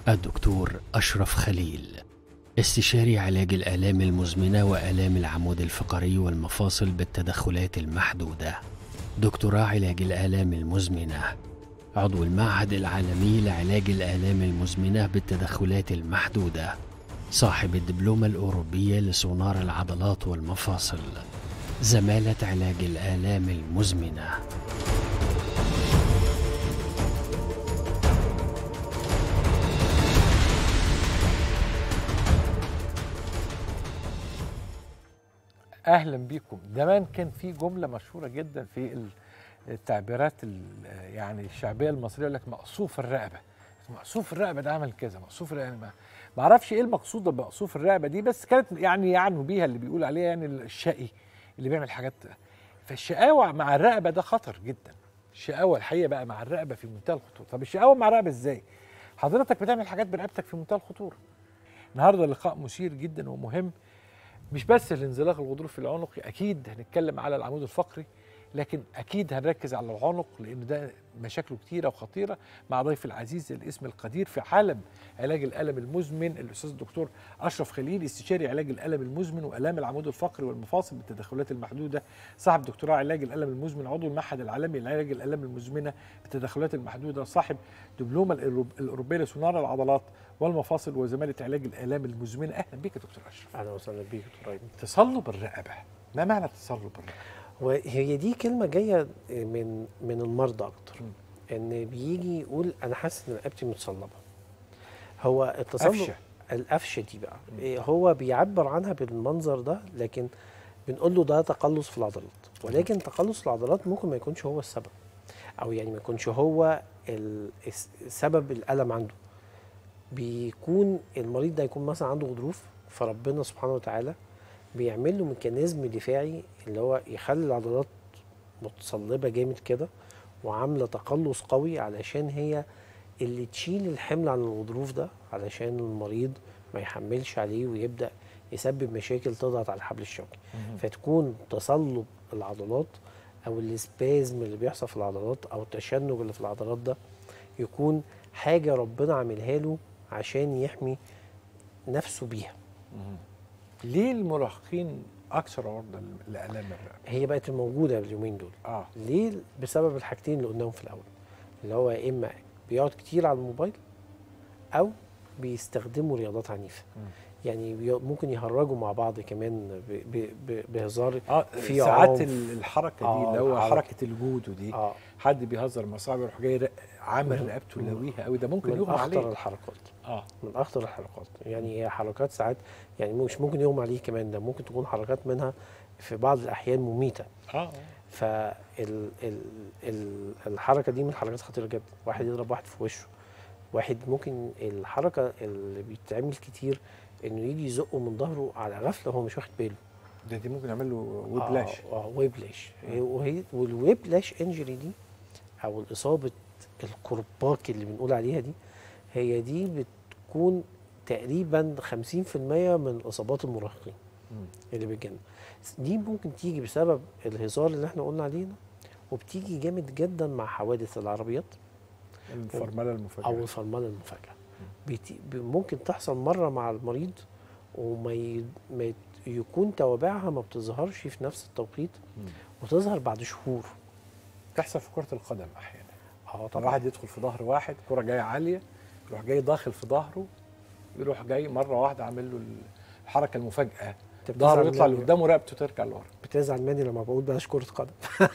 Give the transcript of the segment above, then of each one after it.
الدكتور أشرف خليل استشاري علاج الآلام المزمنة وآلام العمود الفقري والمفاصل بالتدخلات المحدودة دكتوراه علاج الآلام المزمنة عضو المعهد العالمي لعلاج الآلام المزمنة بالتدخلات المحدودة صاحب الدبلومة الأوروبية لسونار العضلات والمفاصل زمالة علاج الآلام المزمنة اهلا بيكم زمان كان في جمله مشهوره جدا في التعبيرات ال- يعني الشعبيه المصريه يقول لك مقصوف الرقبه مقصوف الرقبه ده عمل كذا مقصوف الرقبه ما ما اعرفش ايه المقصود بمقصوف الرقبه دي بس كانت يعني يعنوا بيها اللي بيقول عليها يعني الشقي اللي بيعمل حاجات فالشقاوه مع الرقبه ده خطر جدا الشقاوه الحقيقه بقى مع الرقبه في منتهى الخطوره طب الشقاوه مع الرقبه ازاي حضرتك بتعمل حاجات برقبتك في منتهى الخطوره النهارده لقاء مثير جدا ومهم مش بس الانزلاق الغضروفي العنقي اكيد هنتكلم على العمود الفقري لكن اكيد هنركز على العنق لان ده مشاكله كتيره وخطيره مع ضيف العزيز الاسم القدير في عالم علاج الالم المزمن الاستاذ الدكتور اشرف خليل استشاري علاج الالم المزمن والام العمود الفقري والمفاصل بالتدخلات المحدوده صاحب دكتوراه علاج الالم المزمن عضو المعهد العالمي لعلاج الالام المزمنه بالتدخلات المحدوده صاحب دبلومه الأوروب- الاوروبيه لسونار العضلات والمفاصل وزماله علاج الالام المزمنه اهلا بيك يا دكتور اشرف اهلا وسهلا بيك دكتور ايمن تصلب الرقبه ما معنى تصلب الرقبه وهي دي كلمه جايه من من المرضى اكتر مم. ان بيجي يقول انا حاسس ان رقبتي متصلبه هو التصلب قفشة. القفشه دي بقى إيه هو بيعبر عنها بالمنظر ده لكن بنقول له ده تقلص في العضلات ولكن تقلص العضلات ممكن ما يكونش هو السبب او يعني ما يكونش هو ال- الس- سبب الالم عنده بيكون المريض ده يكون مثلا عنده غضروف فربنا سبحانه وتعالى بيعمل له ميكانيزم دفاعي اللي هو يخلي العضلات متصلبه جامد كده وعامله تقلص قوي علشان هي اللي تشيل الحمل عن الغضروف ده علشان المريض ما يحملش عليه ويبدا يسبب مشاكل تضغط على الحبل الشوكي فتكون تصلب العضلات او الاسبازم اللي بيحصل في العضلات او التشنج اللي في العضلات ده يكون حاجه ربنا عاملها له عشان يحمي نفسه بيها ليه المراهقين اكثر عرضه لالام الرقبه هي بقت الموجوده اليومين دول اه ليه بسبب الحاجتين اللي قلناهم في الاول اللي هو يا اما بيقعد كتير على الموبايل او بيستخدموا رياضات عنيفه مم. يعني بي- ممكن يهرجوا مع بعض كمان ب- ب- ب- بهزار اه في ساعات عنف. ال- الحركه دي آه، اللي هو الحركة. حركه الجودو دي اه حد بيهزر مع صاحبه يروح جاي رق- عامل مم. رقبته مم. لويها قوي ده ممكن من يغمى اخطر عليه الحركات اه من اخطر الحركات يعني هي حركات ساعات يعني مش ممكن يغمى عليه كمان ده ممكن تكون حركات منها في بعض الاحيان مميته اه فالحركه دي من الحركات خطيره جدا واحد يضرب واحد في وشه واحد ممكن الحركه اللي بيتعمل كتير انه يجي يزقه من ظهره على غفله هو مش واخد باله ده دي ممكن يعمل له ويبلاش اه, آه ويبلاش وهي والويبلاش انجري دي او الاصابه الكرباك اللي بنقول عليها دي هي دي بتكون تقريبا 50% من اصابات المراهقين مم. اللي بتجنن دي ممكن تيجي بسبب الهزار اللي احنا قلنا عليه ده وبتيجي جامد جدا مع حوادث العربيات الفرمله المفاجئه او الفرمله المفاجئه بيتي ب- ممكن تحصل مره مع المريض وما ي... ما ي... يكون توابعها ما بتظهرش في نفس التوقيت مم. وتظهر بعد شهور تحصل في كره القدم احيانا اه طب واحد يدخل في ظهر واحد كره جايه عاليه يروح جاي داخل في ظهره يروح جاي مره واحده عامل له الحركه المفاجاه أنت ظهره بتزعل يطلع مني- لقدام ورقبته ترجع لورا بتزعل مني لما بقول بلاش كره قدم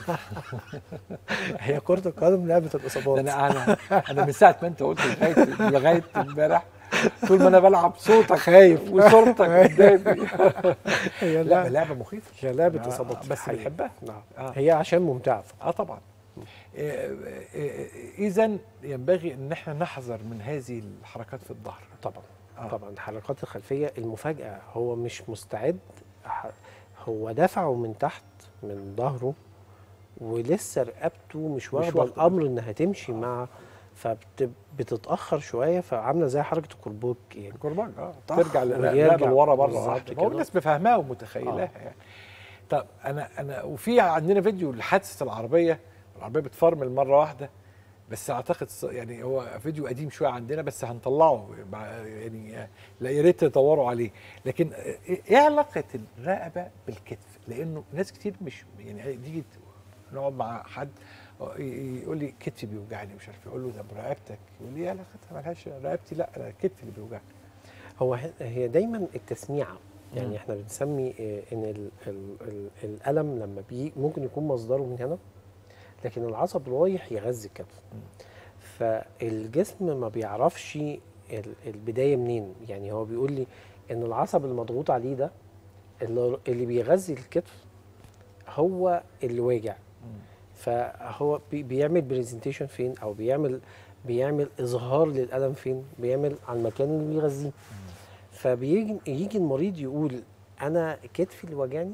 هي كره القدم لعبه ده الاصابات انا انا انا من ساعه ما انت قلت لغايه لغايه امبارح طول ما انا بلعب صوتك خايف. وصورتك قدامي هي لا لعبه لعبه مخيفه هي لعبه آه، اصابات بس حقيقية. بنحبها نعم آه. هي عشان ممتعه اه طبعا اذا ينبغي ان احنا نحذر من هذه الحركات في الظهر طبعا آه. طبعا الحركات الخلفيه المفاجاه هو مش مستعد ح- هو دفعه من تحت من ظهره ولسه رقبته مش واخده واخدة الامر انها تمشي مع فبتتاخر شويه فعامله زي حركه الكربوك يعني الكرباج اه طخ ترجع ويرجع. للرقبه لورا مره بالظبط واحده كده. هو الناس بفهمها ومتخيلها يعني طب انا انا وفي عندنا فيديو لحادثه العربيه العربيه بتفرمل مره واحده بس اعتقد ص- يعني هو فيديو قديم شويه عندنا بس هنطلعه مع- يعني لا يا ريت تدوروا عليه لكن ايه علاقه الرقبه بالكتف لانه ناس كتير مش يعني تيجي نقعد مع حد ي- يقول لي كتفي بيوجعني مش عارف اقول له ده برقبتك يقول لي ايه علاقتها مالهاش رقبتي لا انا كتفي اللي بيوجعني هو ه- هي دايما التسميعه يعني مم. احنا بنسمي آه، ان ال ال ال الالم لما بي ممكن يكون مصدره من هنا لكن العصب رايح يغذي الكتف مم. فالجسم ما بيعرفش ال- البدايه منين يعني هو بيقول لي ان العصب المضغوط عليه ده اللي اللي بيغذي الكتف هو اللي واجع فهو بي- بيعمل برزنتيشن فين او بيعمل بيعمل اظهار للالم فين بيعمل على المكان اللي بيغذيه فبيجي يجي المريض يقول انا كتفي اللي وجعني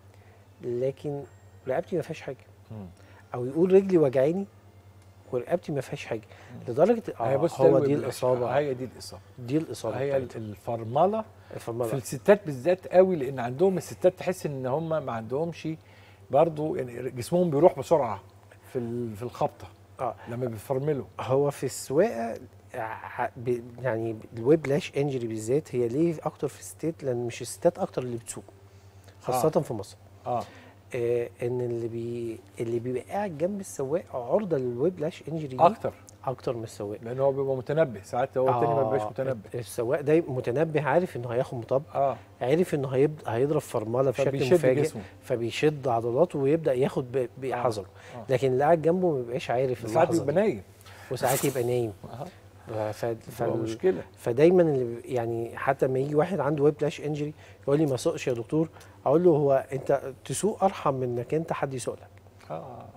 لكن رقبتي ما فيهاش حاجه مم. او يقول رجلي وجعاني ورقبتي ما فيهاش حاجه لدرجه هي آه بص هو ده دي الويب- الاصابه هي دي الاصابه دي الاصابه هي بتاعتها. الفرمله في فالمرة. الستات بالذات قوي لان عندهم الستات تحس ان هم ما عندهمش برضو يعني جسمهم بيروح بسرعه في ال- في الخبطه اه لما بيفرملوا هو في السواقه ع- ب- يعني الويب لاش انجري بالذات هي ليه اكتر في الستات لان مش الستات اكتر اللي بتسوق خاصه آه. في مصر اه آه ان اللي بي اللي بيبقى قاعد جنب السواق عرضه للويب لاش انجري دي اكتر اكتر من السواق لان هو بيبقى متنبه ساعات هو التاني ما بيبقاش آه، متنبه السواق ده متنبه عارف انه هياخد مطب اه عارف انه هيبد... هيضرب فرمله بشكل فبيشد مفاجئ جسمه فبيشد عضلاته ويبدا ياخد ب- بحذره آه. لكن اللي قاعد جنبه ما بيبقاش عارف ساعات اللحظة بيبقى دي. نايم وساعات يبقى نايم اه ف... ف... بتبقى مشكله فدايما اللي بي- يعني حتى لما يجي واحد عنده ويب لاش انجري يقول لي ما سوقش يا دكتور اقول له هو انت تسوق ارحم من انك انت حد يسوق لك اه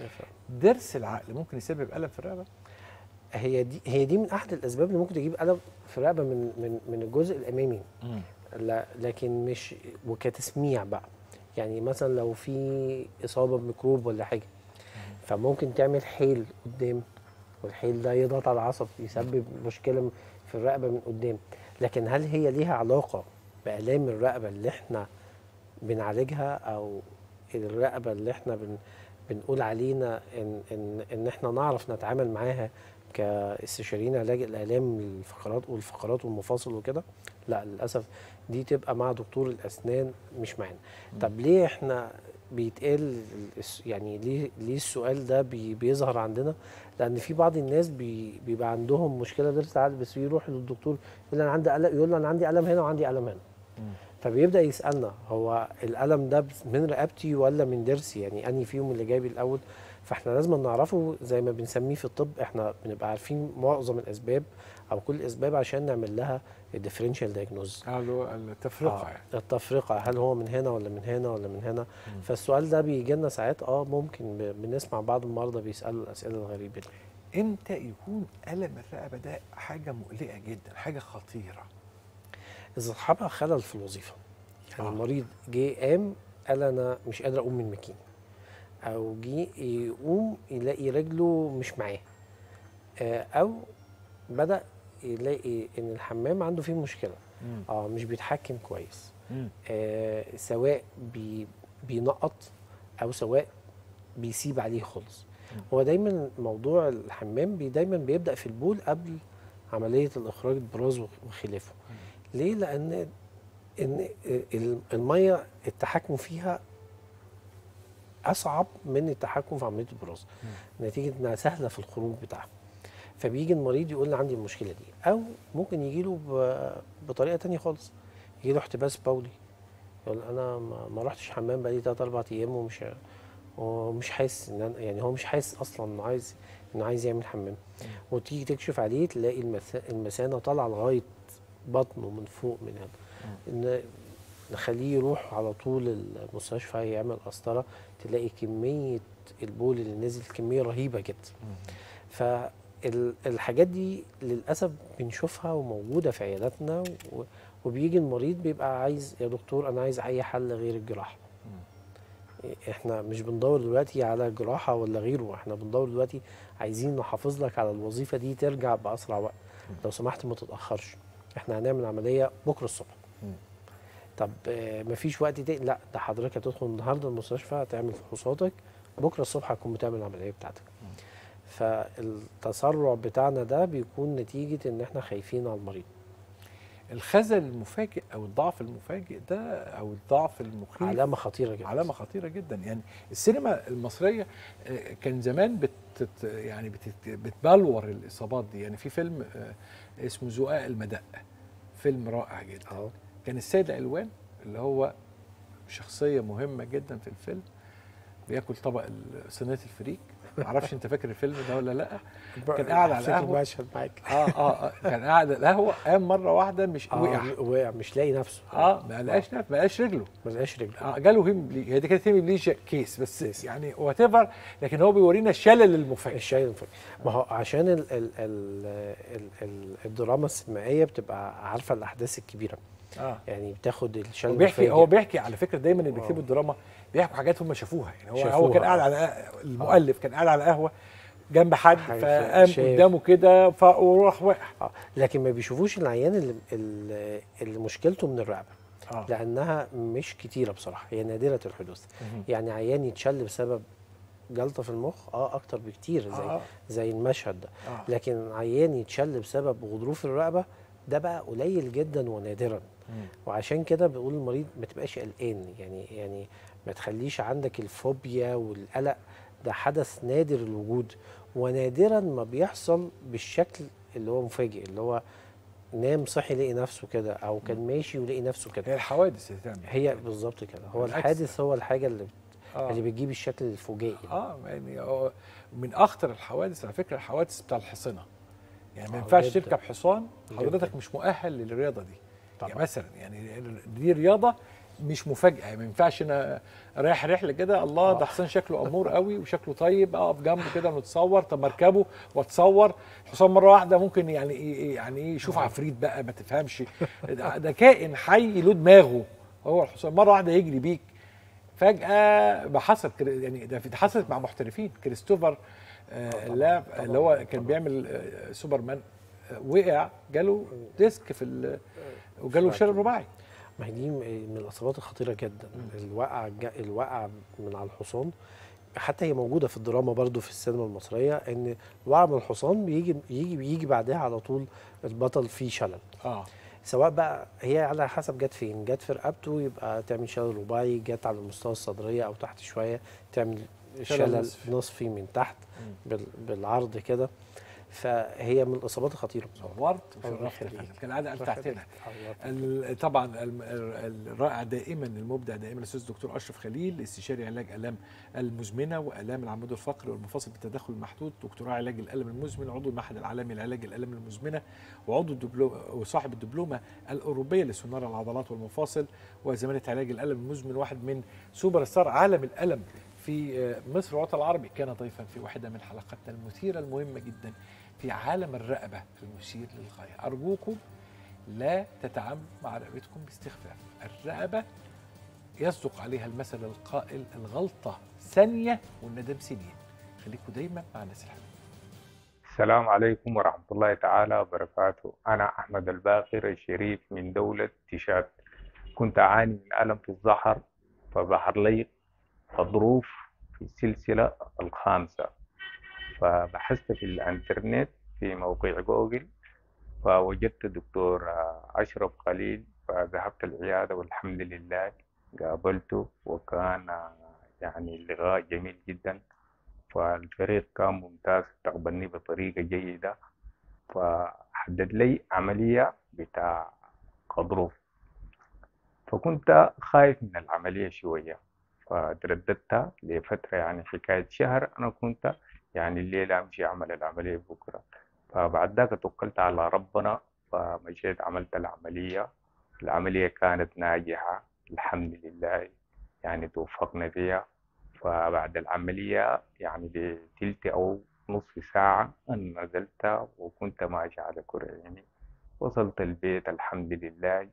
ضرس العقل ممكن يسبب الم في الرقبه هي دي هي دي من احد الاسباب اللي ممكن تجيب الم في الرقبه من من من الجزء الامامي لا لكن مش وكتسميع بقى يعني مثلا لو في اصابه بميكروب ولا حاجه فممكن تعمل حيل قدام والحيل ده يضغط على العصب يسبب مشكله في الرقبه من قدام لكن هل هي ليها علاقه بالام الرقبه اللي احنا بنعالجها او الرقبه اللي احنا بن بنقول علينا ان ان ان احنا نعرف نتعامل معاها كاستشاريين علاج الالام الفقرات والفقرات والمفاصل وكده لا للاسف دي تبقى مع دكتور الاسنان مش معانا طب ليه احنا بيتقال الس- يعني ليه ليه السؤال ده بي بيظهر عندنا لان في بعض الناس بي بيبقى عندهم مشكله ضرس عقل بس يروح للدكتور يقول له انا عندي الم يقول له انا عندي الم هنا وعندي الم هنا فبيبدا يسالنا هو الالم ده بس- من رقبتي ولا من ضرسي يعني انهي فيهم اللي جايبي الاول فاحنا لازم نعرفه زي ما بنسميه في الطب احنا بنبقى عارفين معظم الاسباب او كل الاسباب عشان نعمل لها الديفرنشال دايجنوز اه اللي هو التفرقه يعني التفرقه هل هو من هنا ولا من هنا ولا من هنا فالسؤال ده بيجي لنا ساعات اه ممكن ب- بنسمع بعض المرضى بيسالوا الاسئله الغريبه دي امتى يكون الم الرقبه ده حاجه مقلقه جدا حاجه خطيره اذا صاحبها خلل في الوظيفه يعني آه. آه. المريض جه قام قال انا مش قادر اقوم من مكاني او جه يقوم يلاقي رجله مش معاه آه، او بدا يلاقي ان الحمام عنده فيه مشكله اه مش بيتحكم كويس آه سواء بي بينقط او سواء بيسيب عليه خالص هو دايما موضوع الحمام بي دايما بيبدا في البول قبل عمليه الاخراج البراز وخ- وخلافه ليه لان ان ال- الميه التحكم فيها اصعب من التحكم في عمليه البراز نتيجه انها سهله في الخروج بتاعها فبيجي المريض يقول لي عندي المشكله دي او ممكن يجي له بطريقه تانية خالص يجي له احتباس بولي يقول انا ما, ما رحتش حمام بقالي 3 4 ايام ومش ومش حاسس ان أنا يعني هو مش حاسس اصلا انه عايز انه عايز يعمل حمام وتيجي تكشف عليه تلاقي المث- المثانه طالعه لغايه بطنه من فوق من هنا ان نخليه يروح على طول المستشفى يعمل قسطره تلاقي كميه البول اللي نزل كميه رهيبه جدا فالحاجات دي للاسف بنشوفها وموجوده في عياداتنا و- وبيجي المريض بيبقى عايز يا دكتور انا عايز اي حل غير الجراحه احنا مش بندور دلوقتي على جراحه ولا غيره احنا بندور دلوقتي عايزين نحافظ لك على الوظيفه دي ترجع باسرع وقت لو سمحت ما تتاخرش احنا هنعمل عمليه بكره الصبح طب آه، مفيش وقت تاني لا ده حضرتك هتدخل النهارده المستشفى هتعمل فحوصاتك بكره الصبح هتكون بتعمل العمليه بتاعتك فالتسرع بتاعنا ده بيكون نتيجه ان احنا خايفين على المريض الخزل المفاجئ او الضعف المفاجئ ده او الضعف المخيف علامه خطيره جدا علامه خطيره جدا يعني السينما المصريه آه، كان زمان بتت يعني بتت بتبلور الاصابات دي يعني في فيلم آه، اسمه زقاق المدق فيلم رائع جدا اه كان السيد علوان اللي هو شخصيه مهمه جدا في الفيلم بياكل طبق ال- صينيه الفريك معرفش انت فاكر الفيلم ده ولا لا كان قاعد على حسيت القهوة. المشهد معاك اه اه, آه كان قاعد على القهوه قام مره واحده مش آه وقع وقع مش لاقي نفسه اه ما لقاش نفس- ما لقاش رجله ما لقاش رجله اه جاله هيمبلي هي دي كانت هيمبليجيا كيس بس يعني وات ايفر لكن هو بيورينا الشلل المفاجئ الشاي الفل ما هو عشان ال ال ال ال ال الدراما السينمائيه بتبقى عارفه الاحداث الكبيره اه يعني بتاخد الشل هو بيحكي المفاجئ. هو بيحكي على فكره دايما اللي آه. بيكتبوا الدراما بيحكوا حاجات هم شافوها يعني هو هو شافوها، كان قاعد آه. على المؤلف كان قاعد على قهوه جنب حد حاجة فقام شايف. قدامه كده ف- وراح وقع آه. لكن ما بيشوفوش العيان اللي, اللي, اللي مشكلته من الرقبه اه لانها مش كتيره بصراحه هي نادره الحدوث مهم. يعني عيان يتشل بسبب جلطه في المخ اه اكتر بكتير زي آه. زي المشهد ده آه. لكن عيان يتشل بسبب غضروف الرقبه ده بقى قليل جدا ونادرا مم. وعشان كده بقول للمريض ما تبقاش قلقان يعني يعني ما تخليش عندك الفوبيا والقلق ده حدث نادر الوجود ونادرا ما بيحصل بالشكل اللي هو مفاجئ اللي هو نام صحي لقي نفسه كده او كان ماشي ولقي نفسه هي كده الحوادث اللي تعمل هي بالظبط كده هو بالعكس. الحادث هو الحاجه اللي آه. اللي بتجيب الشكل الفجائي اه يعني هو من اخطر الحوادث على فكره الحوادث بتاع الحصنه يعني ما آه، ينفعش جداً. تركب حصان حضرتك جداً. مش مؤهل للرياضه دي طبعاً. يعني مثلا يعني دي رياضه مش مفاجاه يعني ما ينفعش انا رايح رحله كده الله ده آه. حصان شكله امور قوي وشكله طيب اقف جنبه كده ونتصور طب ما اركبه واتصور الحصان مره واحده ممكن يعني ايه إيه يعني ايه يشوف عفريت بقى ما تفهمش ده, ده كائن حي له دماغه هو الحصان مره واحده يجري بيك فجاه ما حصل كده- يعني ده في- حصلت مع محترفين كريستوفر آه اللاعب اللي هو كان بيعمل آه سوبرمان آه وقع جاله ديسك في ال- وجاله شلل رباعي ما هي دي من الاصابات الخطيره جدا الوقع الج- الوقع من على الحصان حتى هي موجوده في الدراما برضو في السينما المصريه ان الوقع من الحصان بيجي يجي بيجي بعدها على طول البطل فيه شلل اه سواء بقى هي على حسب جت فين جت في رقبته يبقى تعمل شلل رباعي جت على المستوى الصدريه او تحت شويه تعمل شلل نصفي. نصفي من تحت مم. بال- بالعرض كده فهي من الاصابات الخطيره بصراحه نورت في الله الرفض يخليك. كان قاعد تحتنا الله ال- طبعا الم- ال- الرائع دائما المبدع دائما الاستاذ الدكتور اشرف خليل استشاري علاج الام المزمنه والام العمود الفقري والمفاصل بالتدخل المحدود دكتوراه علاج الالم المزمن عضو المعهد العالمي لعلاج الالم المزمنه وعضو الدبلوم وصاحب الدبلومه الاوروبيه لسونار العضلات والمفاصل وزماله علاج الالم المزمن واحد من سوبر ستار عالم الالم في آه، مصر والوطن العربي كان ضيفا في واحده من حلقاتنا المثيره المهمه جدا في عالم الرقبه المثير للغايه ارجوكم لا تتعاملوا مع رقبتكم باستخفاف الرقبة يصدق عليها المثل القائل الغلطة ثانية والندم سنين خليكم دايما مع الناس الحلوة السلام عليكم ورحمة الله تعالى وبركاته أنا أحمد الباقر الشريف من دولة تشاد كنت أعاني من ألم في الظهر فظهر لي غضروف في السلسلة الخامسة فبحثت في الإنترنت في موقع جوجل فوجدت دكتور آه، أشرف خليل فذهبت العيادة والحمد لله قابلته وكان آه، يعني اللقاء جميل جدا فالفريق كان ممتاز استقبلني بطريقة جيدة فحدد لي عملية بتاع غضروف فكنت خايف من العملية شوية فترددت لفترة يعني حكاية شهر أنا كنت يعني الليلة أمشي أعمل العملية بكرة فبعد ذاك توكلت على ربنا فمشيت عملت العملية العملية كانت ناجحة الحمد لله يعني توفقنا فيها فبعد العملية يعني بتلت أو نصف ساعة أنا نزلت وكنت ماشي على كرعيني وصلت البيت الحمد لله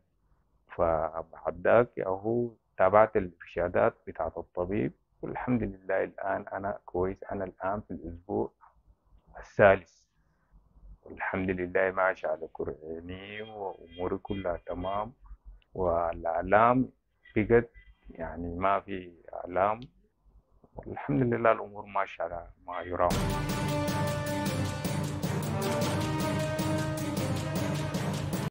فبعد ذاك أهو تابعت الإرشادات بتاعت الطبيب والحمد لله الآن أنا كويس أنا الآن في الأسبوع الثالث والحمد لله ماشي على كرعيني وأموري كلها تمام والآلام بقت يعني ما في آلام والحمد لله الأمور ماشية على ما يرام